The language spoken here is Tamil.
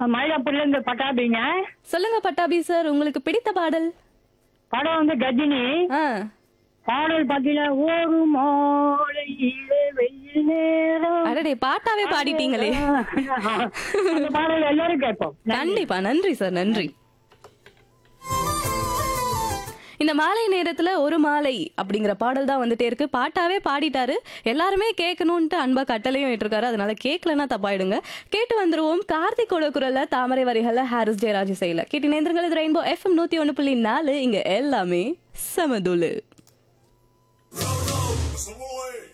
மயிலாப்பூர்ல இருந்து பட்டாபிங்க சொல்லுங்க பட்டாபி சார் உங்களுக்கு பிடித்த பாடல் படம் வந்து கஜினி ஆ பாடல் பாத்தீங்கன்னா ஒரு மாலையிலே வெயில் நேரம் அடடே பாட்டாவே பாடிட்டீங்களே அந்த பாடல் எல்லாரும் கேட்போம் கண்டிப்பா நன்றி சார் நன்றி இந்த மாலை நேரத்துல ஒரு மாலை அப்படிங்கிற பாடல் தான் வந்துட்டே இருக்கு பாட்டாவே பாடிட்டாரு எல்லாருமே கேட்கணும்ட்டு அன்பா கட்டளையும் விட்டுருக்காரு அதனால கேட்கலன்னா தப்பாயிடுங்க கேட்டு வந்துருவோம் கார்த்திகோட குரல்ல தாமரை வரிகள்ல ஹாரிஸ் ஜெயராஜ் செய்யல கேட்டு நேந்திரங்கள் இது ரெயின்போ எஃப்எம் நூத்தி ஒண்ணு புள்ளி நாலு இங்க எல்லாமே சமதுலு Some away.